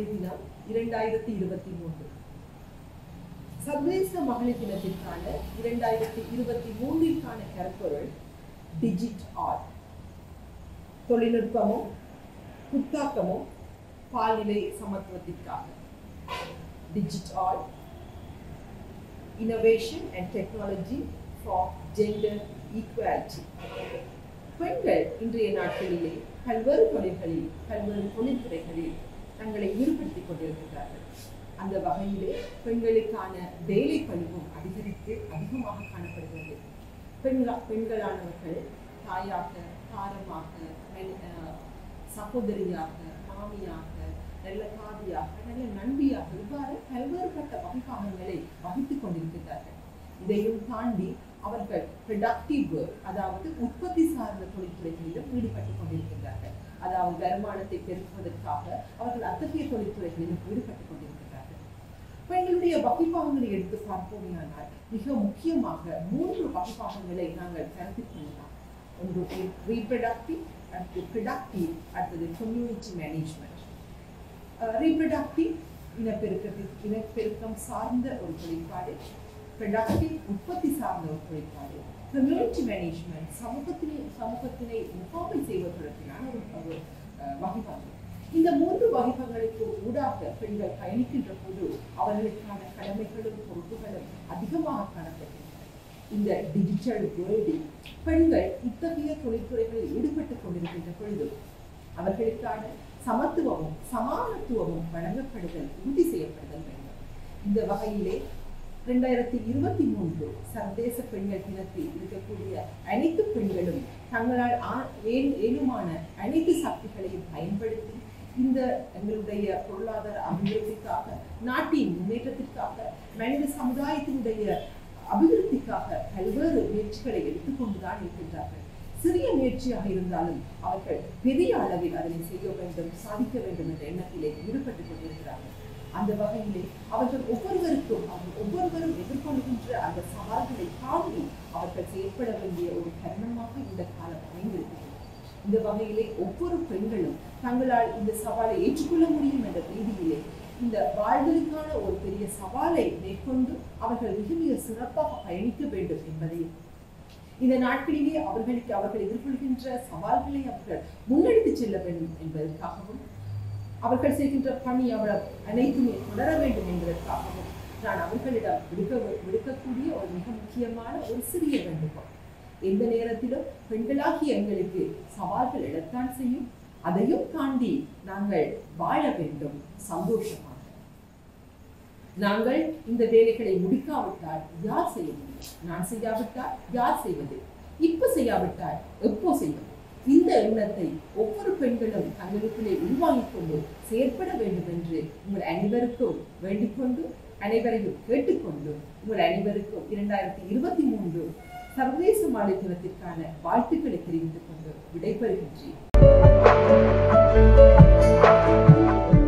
மகளிர் தினம் இரண்டாயிரத்தி இருபத்தி மூன்று சர்வதேச மகளிர் தினத்திற்கான இரண்டாயிரத்தி இருபத்தி மூன்றிற்கான கருப்பொருள் டிஜிட் ஆர்ட் தொழில்நுட்பமும் புத்தாக்கமும் பால்நிலை சமத்துவத்திற்காக digit art innovation and technology for gender equality பெண்கள் இன்றைய நாட்களிலே பல்வேறு தொழில்களில் பல்வேறு தொழில்துறைகளில் தங்களை ஈடுபடுத்திக் கொண்டிருக்கிறார்கள் அந்த வகையிலே பெண்களுக்கான வேலை பணிவும் அதிகரித்து அதிகமாக காணப்படுகிறது பெண்களா பெண்களானவர்கள் தாயாக தாரமாக மென்- அஹ், சகோதரியாக மாமியாக நல்ல காதியாக நல்ல நண்பியாக இவ்வாறு பல்வேறுபட்ட வகைப்பாகங்களை வகித்துக் கொண்டிருக்கிறார்கள் இதையும் தாண்டி அவர்கள் ப்ரொடக்டிவ் அதாவது உற்பத்தி சார்ந்த தொழில்துறைகளிலும் ஈடுபட்டுக் கொண்டிருக்கிறார்கள் அதாவது வருமானத்தை பெருக்குவதற்காக அவர்கள் அத்தகைய தொழில்துறைகளிலும் ஈடுபட்டுக் கொண்டிருக்கிறார்கள் பெண்களுடைய வகைப்பாகங்களை எடுத்து பார்ப்போமேயானால் மிக முக்கியமாக மூன்று வகைப்பாகங்களை நாங்கள் கருத்தில் கொள்ளலாம் ஒன்று ரீப்ரடக்டிவ் அடுத்து ப்ரொடக்டிவ் அடுத்தது கம்யூனிட்டி மேனேஜ்மெண்ட் ரீப்ரடக்டிவ் இனப்பெருக்கத்திற்கு இனப்பெருக்கம் சார்ந்த ஒரு தொழிற்பாடு ப்ரொடக்டிவ் உற்பத்தி சார்ந்த ஒரு தொழிற்பாடு கம்யூனிட்டி மேனேஜ்மெண்ட் சமூகத்தினை சமூகத்தினை முகாமை செய்வதற்கான ஒரு ஒரு, அஹ், வகைப்பாடு இந்த மூன்று வகைப்பாடுகளுக்கு ஊடாக பெண்கள் பயணிக்கின்ற போது அவர்களுக்கான கடமைகளும் பொறுப்புகளும் அதிகமாக காணப்படுகின்றன இந்த டிஜிட்டல் வேர்ல்டில் பெண்கள் இத்தகைய தொழில்துறைகளில் ஈடுபட்டுக் கொண்டிருக்கின்ற பொழுது அவர்களுக்கான சமத்துவமும் சமானத்துவமும் வழங்கப்படுதல் உறுதி செய்யப்படுதல் வேண்டும் இந்த வகையிலே இரண்டாயிரத்தி இருபத்தி மூன்று சர்வதேச பெண்கள் தினத்தில் இருக்கக்கூடிய அனைத்து பெண்களும் தங்களால் ஆ- ஏ- ஏழுமான அனைத்து சக்திகளையும் பயன்படுத்தி இந்த எங்களுடைய பொருளாதார அபிவிருத்திக்காக நாட்டின் முன்னேற்றத்திற்காக மனித சமுதாயத்தினுடைய அபிவிருத்திக்காக பல்வேறு முயற்சிகளை எடுத்துக்கொண்டுதான் இருக்கின்றார்கள் சிறிய முயற்சியாக இருந்தாலும் அவர்கள் பெரிய அளவில் அதனை செய்ய வேண்டும் சாதிக்க வேண்டும் என்ற எண்ணத்திலே ஈடுபட்டுக் கொண்டிருக்கிறார்கள் அந்த வகையிலே அவர்கள் ஒவ்வொருவருக்கும் அவர்கள் ஒவ்வொருவரும் எதிர்கொள்கின்ற அந்த சவால்களை தாண்டி அவர்கள் செயற்பட வேண்டிய ஒரு தருணமாக இந்த காலம் அமைந்திருக்கிறது இந்த வகையிலே ஒவ்வொரு பெண்களும் தங்களால் இந்த சவாலை ஏற்றுக்கொள்ள முடியும் என்ற ரீதியிலே இந்த வாழ்வதற்கான ஒரு பெரிய சவாலை மேற்கொண்டு அவர்கள் மிக மிக சிறப்பாக பயணிக்க வேண்டும் என்பதையும் இந்த நாட்களிலே அவர்களுக்கு அவர்கள் எதிர்கொள்கின்ற சவால்களை அவர்கள் முன்னெடுத்து செல்ல வேண்டும் என்பதற்காகவும் அவர்கள் செய்கின்ற பணி அவர் அனைத்துமே தொடர வேண்டும் என்பதற்காகவும் நான் அவர்களிடம் விடுக்க விடுக்கக்கூடிய ஒரு மிக முக்கியமான ஒரு சிறிய வேண்டுகோள் எந்த நேரத்திலும் பெண்களாகிய எங்களுக்கு சவால்கள் எழத்தான் செய்யும் அதையும் தாண்டி நாங்கள் வாழ வேண்டும் சந்தோஷமாக நாங்கள் இந்த வேலைகளை முடிக்காவிட்டால் யார் செய்ய முடியும் நான் செய்யாவிட்டால் யார் செய்வது இப்ப செய்யாவிட்டால் எப்போ செய்வது இந்த எண்ணத்தை ஒவ்வொரு பெண்களும் தங்களுக்குள்ளே உருவாகிக் கொண்டு செயற்பட வேண்டும் என்று உங்கள் அனைவருக்கும் வேண்டிக் கொண்டு அனைவரையும் கேட்டுக்கொண்டு உங்கள் அனைவருக்கும் இரண்டாயிரத்தி இருபத்தி மூன்று சர்வதேச மாலை தினத்திற்கான வாழ்த்துக்களை தெரிவித்துக் கொண்டு விடைபெறுகின்றேன்